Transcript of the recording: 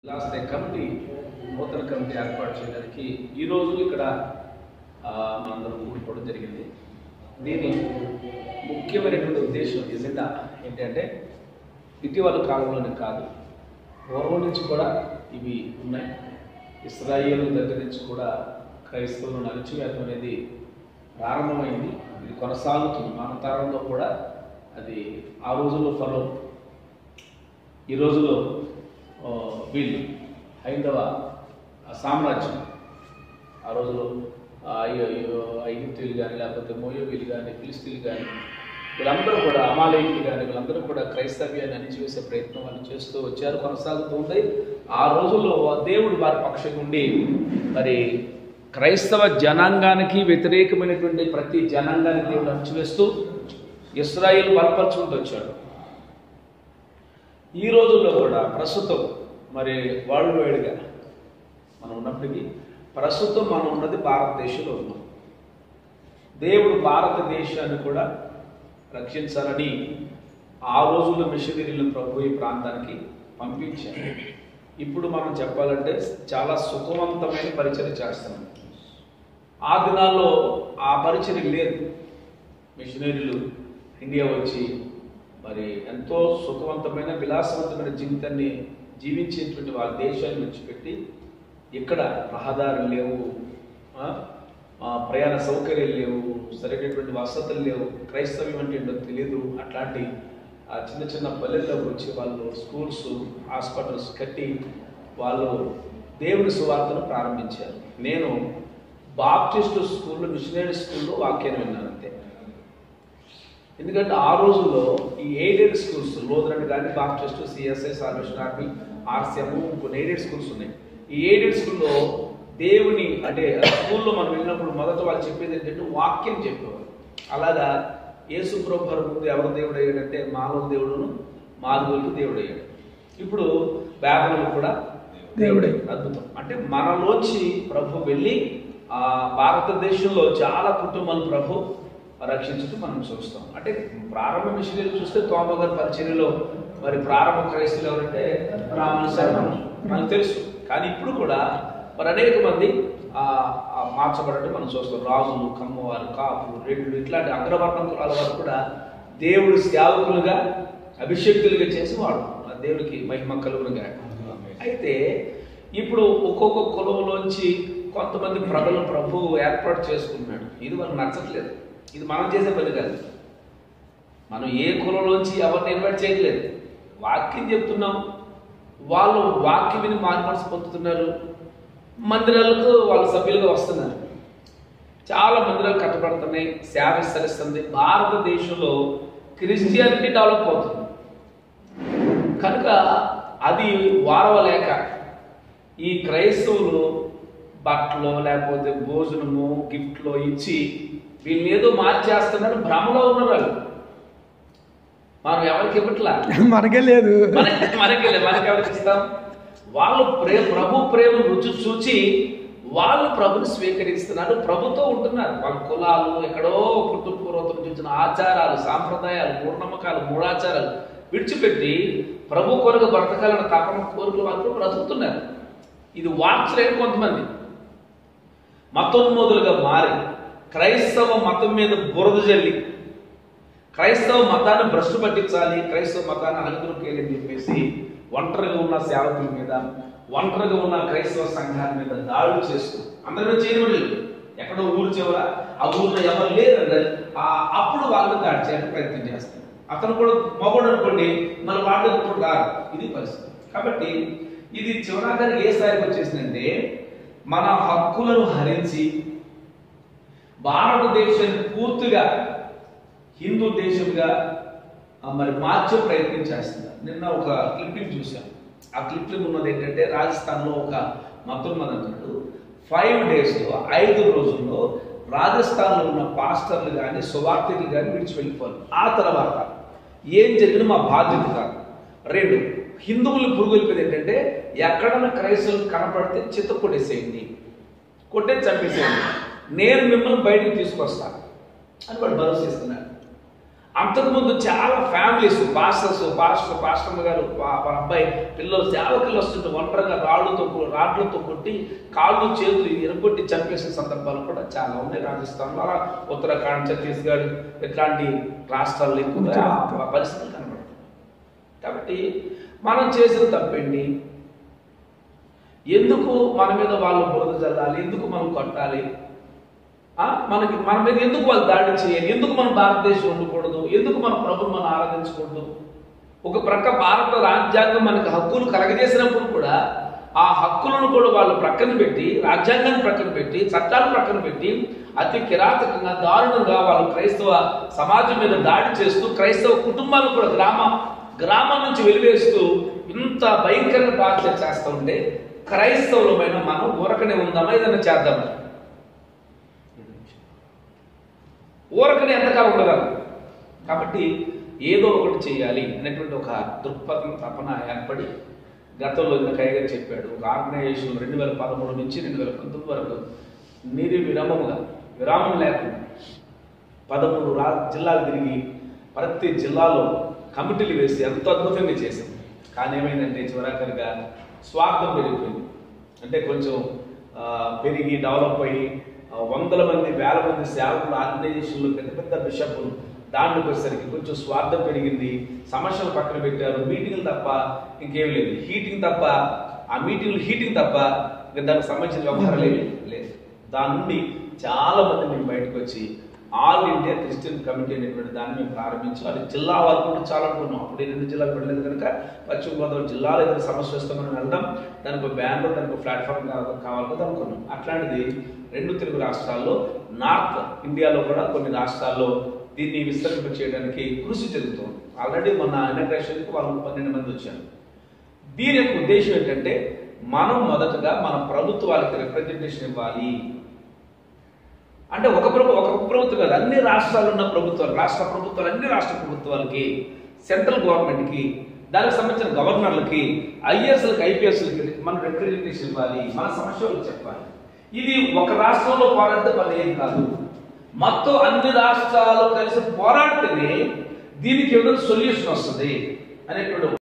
last day committee నూతన committee ఏర్పాటు చేయడానికి ఈరోజు ఇక్కడ ఆ, మనందరం కూడుకోవడం జరిగింది దీని ముఖ్యమైనటువంటి ఉద్దేశం ఎజెండా ఏంటంటే ఇటీవల కాలంలోనే కాదు పూర్వం నుంచి కూడా ఇవి ఉన్నాయి ఇస్రాయేల్ దగ్గర నుంచి కూడా క్రైస్తవులను అణచివేతం అనేది ప్రారంభమైంది ఇది కొనసాగుతుంది మన తరంలో కూడా అది ఆ రోజుల్లో ఫలో ఈ రోజులో ఆ, వీళ్ళు హైందవ సామ్రాజ్యం ఆ రోజులో ఆ, ఐ- ఐ- ఐగుప్తీయులు కానీ లేకపోతే మోయోబీలు కానీ ఫిలిస్తీన్లు కానీ వీళ్ళందరూ కూడా అమాలయకులు కానీ వీళ్ళందరూ కూడా క్రైస్తవ్యాన్ని అణిచివేసే ప్రయత్నం వాళ్ళు చేస్తూ వచ్చారు కొనసాగుతూ ఉంది ఆ రోజుల్లో దేవుడు వారి పక్షంగా ఉండి మరి క్రైస్తవ జనాంగానికి వ్యతిరేకమైనటువంటి ప్రతి జనాంగాన్ని దేవుడు అణిచివేస్తూ ఇస్రాయిల్ బలపరుచుకుంటూ వచ్చాడు ఈ రోజుల్లో కూడా ప్రస్తుతం మరి వరల్డ్ వైడ్గా మనం ఉన్నప్పటికీ ప్రస్తుతం మనం ఉన్నది భారతదేశంలో ఉన్నాం దేవుడు భారతదేశాన్ని కూడా రక్షించాలని ఆ రోజుల్లో మిషనరీలు ప్రభు ఈ ప్రాంతానికి పంపించారు ఇప్పుడు మనం చెప్పాలంటే చాలా సుఖవంతమైన పరిచయం చేస్తున్నాం ఆ దినాల్లో ఆ పరిచయం లేదు మిషనరీలు ఇండియా వచ్చి మరి ఎంతో సుఖవంతమైన విలాసవంతమైన జీవితాన్ని జీవించేటువంటి వాళ్ళ దేశాన్ని విడిచిపెట్టి ఇక్కడ రహదారులు లేవు ఆ, ఆ, ప్రయాణ సౌకర్యాలు లేవు సరైనటువంటి వసతులు లేవు క్రైస్తవ్యం అంటే ఏంటో తెలియదు అట్లాంటి ఆ చిన్న చిన్న పల్లెల్లోకి వచ్చి వాళ్ళు స్కూల్స్ హాస్పిటల్స్ కట్టి వాళ్ళు దేవుని సువార్తను ప్రారంభించారు నేను బాప్టిస్ట్ స్కూల్లో మిషనరీ స్కూల్లో వాక్యాన్ని విన్నాను అంతే ఎందుకంటే ఆ రోజుల్లో ఈ ఎయిడెడ్ స్కూల్స్ లోదరన్ కానీ Baptist CSI Salvation Army RCM కొన్ని ఎయిడెడ్ స్కూల్స్ ఉన్నాయి ఈ ఎయిడెడ్ స్కూల్లో దేవుని అంటే ఆ స్కూల్లో మనం వెళ్ళినప్పుడు మొదట వాళ్ళు చెప్పేది ఏంటంటే వాక్యం చెప్పేవారు అలాగా యేసు ప్రభు ముందు ఎవరు దేవుడు అయ్యాడంటే మానవ దేవుడును మానవులకు దేవుడు అయ్యాడు ఇప్పుడు బ్యాబులకు కూడా దేవుడే అద్భుతం అంటే మనలోంచి ప్రభు వెళ్ళి ఆ భారతదేశంలో చాలా కుటుంబాలు ప్రభు రక్షించడం మనం చూస్తాం అంటే ప్రారంభ మిషనరీలు చూస్తే తోమ గారి పరిచర్యలో మరి ప్రారంభ క్రైస్తులు ఎవరంటే రామణ శరణం మనకు తెలుసు కానీ ఇప్పుడు కూడా మరి అనేక మంది ఆ ఆ మార్చబడటం మనం చూస్తాం రాజులు కమ్మవారు కాపులు రెడ్లు ఇట్లాంటి అగ్రవర్ణం కులాల వారు కూడా దేవుడి సేవకులుగా అభిషేక్తులుగా చేసి వాడు ఆ దేవుడికి మహిమ కలుగునుగా అయితే ఇప్పుడు ఒక్కొక్క కులంలోంచి కొంతమంది ప్రజలు ప్రభువు ఏర్పాటు చేసుకుంటున్నాడు ఇది మనకు నచ్చట్లేదు ఇది మనం చేసే పని కాదు మనం ఏ కులంలోంచి ఎవరిని ఇన్వైట్ చేయట్లేదు వాక్యం చెప్తున్నాం వాళ్ళు వాక్యం విని మార్మర్స్ పొందుతున్నారు మందిరాలకు వాళ్ళ సభ్యులుగా వస్తున్నారు చాలా మందిరాలు కట్టబడుతున్నాయి సేవ విస్తరిస్తుంది భారతదేశంలో క్రిస్టియానిటీ డెవలప్ అవుతుంది కనుక అది వారవలేక ఈ క్రైస్తవులు బట్టలు లేకపోతే భోజనము గిఫ్ట్లో ఇచ్చి వీళ్ళని ఏదో మార్చేస్తున్నారు భ్రమలో ఉన్నారు వాళ్ళు మనం ఎవరికి ఇవ్వట్లా మనకే లేదు మనకి మనకి మనకి ఎవరికి ఇస్తాం వాళ్ళు ప్రేమ ప్రభు ప్రేమ రుచి చూచి వాళ్ళు ప్రభుని స్వీకరిస్తున్నారు ప్రభుతో ఉంటున్నారు వాళ్ళ కులాలు ఎక్కడో పుట్టు పూర్వతం చూసిన ఆచారాలు సాంప్రదాయాలు మూఢనమ్మకాలు మూఢాచారాలు విడిచిపెట్టి ప్రభు కొరకు బ్రతకాలన్న తపన కోరికలు వాళ్ళు బ్రతుకుతున్నారు ఇది వార్చలేని కొంతమంది మతోన్మోదులుగా మారి క్రైస్తవ మతం మీద బురద జల్లి క్రైస్తవ మతాన్ని భ్రష్టు పట్టించాలి క్రైస్తవ మతాన్ని అలుగురుకేయాలి అని చెప్పేసి ఒంటరిగా ఉన్న సేవకుల మీద ఒంటరిగా ఉన్న క్రైస్తవ సంఘాల మీద దాడులు చేస్తూ అందరూ చేయమని ఎక్కడో ఊరు చివర ఆ ఊరిలో ఎవరు లేరు ఆ అప్పుడు వాళ్ళని దాడి చేయడానికి ప్రయత్నం చేస్తారు అతను కూడా మగోడు అనుకోండి మన వాళ్ళు కూడా కాదు ఇది పరిస్థితి కాబట్టి ఇది చివరాఖరికి ఏ స్థాయికి వచ్చేసిందంటే మన హక్కులను హరించి భారతదేశాన్ని పూర్తిగా హిందూ దేశంగా ఆ, మరి మార్చే ప్రయత్నం చేస్తున్నారు నిన్న ఒక క్లిప్పింగ్ చూశాను ఆ క్లిప్పింగ్ ఉన్నది ఏంటంటే రాజస్థాన్లో ఒక మతోన్మది అంటున్నాడు ఫైవ్ డేస్లో ఐదు రోజుల్లో రాజస్థాన్లో ఉన్న పాస్టర్లు కానీ సువార్థికులు కానీ విడిచి వెళ్ళిపోవాలి ఆ తర్వాత ఏం జరిగినా మా బాధ్యత కాదు రెండు హిందువులు పురుగొలిపేది ఏంటంటే ఎక్కడన్నా క్రైస్తవులు కనపడితే చిత్త కొట్టేసేయండి కొట్టే చంపేసేయండి నేను మిమ్మల్ని బయటికి తీసుకొస్తాను అని వాడు భరోసా ఇస్తున్నాడు అంతకుముందు చాలా ఫ్యామిలీస్ పాస్టర్స్ పాస్టర్ పాస్టర్ గారు వా- వాళ్ళ అబ్బాయి పిల్లలు సేవకులు వస్తుంటే ఒంటరిగా రాళ్ళతో కొ- రాడ్లతో కొట్టి కాళ్ళు చేతులు ఎరగొట్టి చంపేసిన సందర్భాలు కూడా చాలా ఉన్నాయి రాజస్థాన్లో అలా ఉత్తరాఖండ్ ఛత్తీస్గఢ్ ఇట్లాంటి రాష్ట్రాల్లో ఎక్కువగా ఆ పరిస్థితులు కనబడుతుంది కాబట్టి మనం చేసిన తప్పేంటి ఎందుకు మన మీద వాళ్ళు బురద చల్లాలి ఎందుకు మనం కొట్టాలి ఆ, మనకి మన మీద ఎందుకు వాళ్ళు దాడి చేయాలి ఎందుకు మనం భారతదేశం ఉండకూడదు ఎందుకు మన ప్రభుని మనం ఆరాధించకూడదు ఒక ప్రక్క భారత రాజ్యాంగం మనకు హక్కులు కలగజేసినప్పుడు కూడా ఆ హక్కులను కూడా వాళ్ళు ప్రక్కన పెట్టి రాజ్యాంగాన్ని ప్రక్కన పెట్టి చట్టాలు ప్రక్కన పెట్టి అతి కిరాతకంగా దారుణంగా వాళ్ళు క్రైస్తవ సమాజం మీద దాడి చేస్తూ క్రైస్తవ కుటుంబాలు కూడా గ్రామ గ్రామం నుంచి వెలివేస్తూ ఇంత భయంకరంగా టార్చర్ చేస్తూ ఉంటే క్రైస్తవులమైన మనం ఊరకనే ఉందామా ఏదైనా చేద్దామా ఊరకనే ఎంతకాలం ఉండగలం కాబట్టి ఏదో ఒకటి చేయాలి అనేటువంటి ఒక దృక్పథం తపన ఏర్పడి గతంలో ఇందాక గారు చెప్పాడు ఒక ఆర్గనైజేషన్ రెండు వేల పదమూడు నుంచి రెండు వేల పంతొమ్మిది వరకు నిరి విరామముగా విరామం లేకుండా పదమూడు రా జిల్లాలు తిరిగి ప్రతి జిల్లాలో కమిటీలు వేసి ఎంతో అద్భుతంగా చేశాం కానీ ఏమైందంటే చివరాఖరిగా స్వార్థం పెరిగిపోయింది అంటే కొంచెం ఆ, పెరిగి డెవలప్ అయ్యి ఆ, వందల మంది వేల మంది సేవకులు ఆర్గనైజేషన్లు పెద్ద పెద్ద బిషప్లు దాంట్లోకి వచ్చేసరికి కొంచెం స్వార్థం పెరిగింది సమస్యలు పక్కన పెట్టారు మీటింగ్లు తప్ప ఇంకేం లేదు హీటింగ్ తప్ప ఆ మీటింగ్లు హీటింగ్ తప్ప ఇంకా దానికి సంబంధించిన వ్యవహారాలు ఏమీ లేదు దాని నుండి చాలా మంది మేము బయటకు వచ్చి ఆల్ ఇండియా క్రిస్టియన్ కమిటీ అనేటువంటి దాన్ని మేము ప్రారంభించి అది జిల్లా వరకు కూడా చాలా అనుకున్నాం అప్పుడు ఈ రెండు జిల్లాలు పెట్టలేదు కనుక పశ్చిమ గోదావరి జిల్లాలో ఏదైనా సమస్య వస్తే మనం వెళ్దాం దానికి ఒక బ్యానర్ దానికి ఒక ప్లాట్ఫామ్ కావాలి కదా అనుకున్నాం అట్లాంటిది రెండు తెలుగు రాష్ట్రాల్లో నార్త్ ఇండియాలో కూడా కొన్ని రాష్ట్రాల్లో దీన్ని విస్తరింప చేయడానికి కృషి జరుగుతుంది ఆల్రెడీ మొన్న ఇనాగ్రేషన్కి వాళ్ళు పన్నెండు మంది వచ్చారు దీని యొక్క ఉద్దేశం ఏంటంటే మనం మొదటగా మన ప్రభుత్వాలకి రిప్రజెంటేషన్ ఇవ్వాలి అంటే ఒక ప్రభు ఒక ప్రభుత్వం కాదు అన్ని రాష్ట్రాలు ఉన్న ప్రభుత్వాలు రాష్ట్ర ప్రభుత్వాలు అన్ని రాష్ట్ర ప్రభుత్వాలకి సెంట్రల్ గవర్నమెంట్కి దానికి సంబంధించిన గవర్నర్లకి ఐఏఎస్లకి ఐపీఎస్లకి మనం రిప్రజెంటేషన్ ఇవ్వాలి మన సమస్యలు చెప్పాలి ఇది ఒక రాష్ట్రంలో పోరాడితే పని ఏం కాదు మొత్తం అన్ని రాష్ట్రాలు కలిసి పోరాడితేనే దీనికి ఏదైనా సొల్యూషన్ వస్తుంది అనేటువంటి